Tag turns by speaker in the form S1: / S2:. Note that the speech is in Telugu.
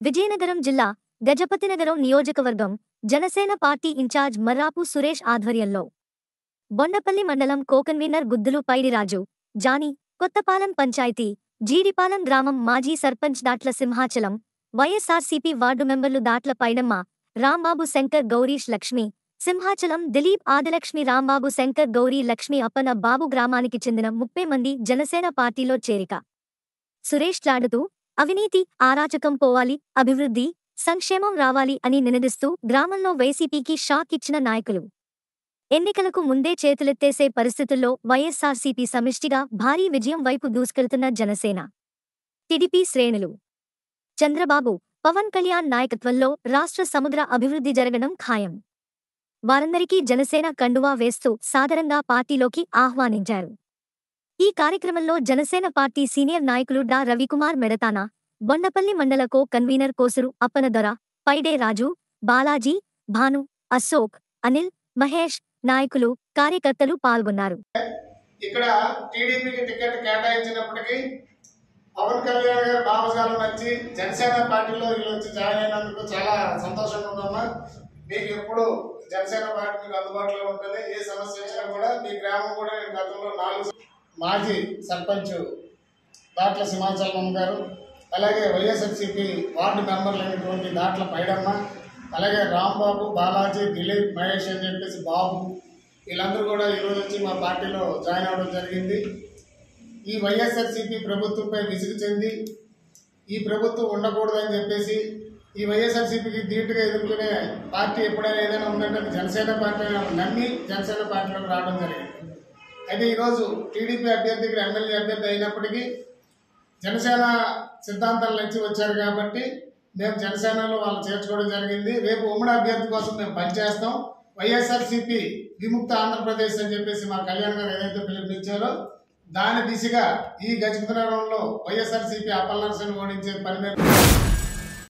S1: విజయనగరం జిల్లా గజపతినగరం నియోజకవర్గం జనసేన పార్టీ ఇన్ఛార్జ్ మర్రాపు సురేష్ ఆధ్వర్యంలో బొండపల్లి మండలం కోకన్వీనర్ గుద్దులు పైడిరాజు జాని కొత్తపాలెం పంచాయతీ జీడిపాలెం గ్రామం మాజీ సర్పంచ్ దాట్ల సింహాచలం వైఎస్ఆర్సీపీ వార్డు మెంబర్లు దాట్ల పైడమ్మ రాంబాబు శంకర్ గౌరీష్ లక్ష్మి సింహాచలం దిలీప్ ఆదిలక్ష్మి రాంబాబు శంకర్ గౌరీ లక్ష్మి అప్పన బాబు గ్రామానికి చెందిన ముప్పై మంది జనసేన పార్టీలో చేరిక సురేష్ లాడుతూ అవినీతి ఆరాచకం పోవాలి అభివృద్ధి సంక్షేమం రావాలి అని నినదిస్తూ గ్రామంలో వైసీపీకి షాక్ ఇచ్చిన నాయకులు ఎన్నికలకు ముందే చేతులెత్తేసే పరిస్థితుల్లో వైఎస్ఆర్సీపీ సమిష్టిగా భారీ విజయం వైపు దూసుకెళ్తున్న జనసేన టిడిపి శ్రేణులు చంద్రబాబు పవన్ కళ్యాణ్ నాయకత్వంలో రాష్ట్ర సమగ్ర అభివృద్ధి జరగడం ఖాయం వారందరికీ జనసేన కండువా వేస్తూ సాదరంగా పార్టీలోకి ఆహ్వానించారు ఈ కార్యక్రమంలో జనసేన పార్టీ సీనియర్ నాయకులు డా రవికుమార్ మెడతానా బొండపల్లి మండల కో కన్వీనర్ కోసురు అప్పనదొర పైడే రాజు బాలాజీ భాను అశోక్ అనిల్ మహేష్ నాయకులు కార్యకర్తలు పాల్గొన్నారు
S2: ఇక్కడ టీడీపీకి టికెట్ కేటాయించినప్పటికీ పవన్ కళ్యాణ్ గారి భావజాలం నచ్చి జనసేన పార్టీలో వీళ్ళు వచ్చి జాయిన్ అయినందుకు చాలా సంతోషంగా ఉందమ్మా మీకు ఎప్పుడు జనసేన పార్టీ మీకు అందుబాటులో ఉంటుంది ఏ సమస్య వచ్చినా కూడా మీ గ్రామం కూడా నేను గతంలో నాలుగు మాజీ సర్పంచ్ దాట్ల సింహాచలం గారు అలాగే వైఎస్ఆర్సీపీ వార్డు మెంబర్లు అయినటువంటి దాట్ల పైడమ్మ అలాగే రాంబాబు బాలాజీ దిలీప్ మహేష్ అని చెప్పేసి బాబు వీళ్ళందరూ కూడా ఈరోజు వచ్చి మా పార్టీలో జాయిన్ అవ్వడం జరిగింది ఈ వైఎస్ఆర్సీపీ ప్రభుత్వంపై విసుగు చెంది ఈ ప్రభుత్వం ఉండకూడదని చెప్పేసి ఈ వైఎస్ఆర్సీపీకి ధీటుగా ఎదుర్కొనే పార్టీ ఎప్పుడైనా ఏదైనా ఉందంటే అది జనసేన పార్టీ అని నమ్మి జనసేన పార్టీలోకి రావడం జరిగింది అయితే ఈరోజు టీడీపీ అభ్యర్థి ఇక్కడ ఎమ్మెల్యే అభ్యర్థి అయినప్పటికీ జనసేన సిద్ధాంతాలు నచ్చి వచ్చారు కాబట్టి మేము జనసేనలో వాళ్ళు చేర్చుకోవడం జరిగింది రేపు ఉమ్మడి అభ్యర్థి కోసం మేము పనిచేస్తాం వైఎస్ఆర్సీపీ విముక్త ఆంధ్రప్రదేశ్ అని చెప్పేసి మా కళ్యాణ్ గారు ఏదైతే పిలుపునిచ్చారో దాని దిశగా ఈ గజపతినగరంలో వైఎస్ఆర్సీపీ అప్పల్ నరసింహ ఓడించే పని మీద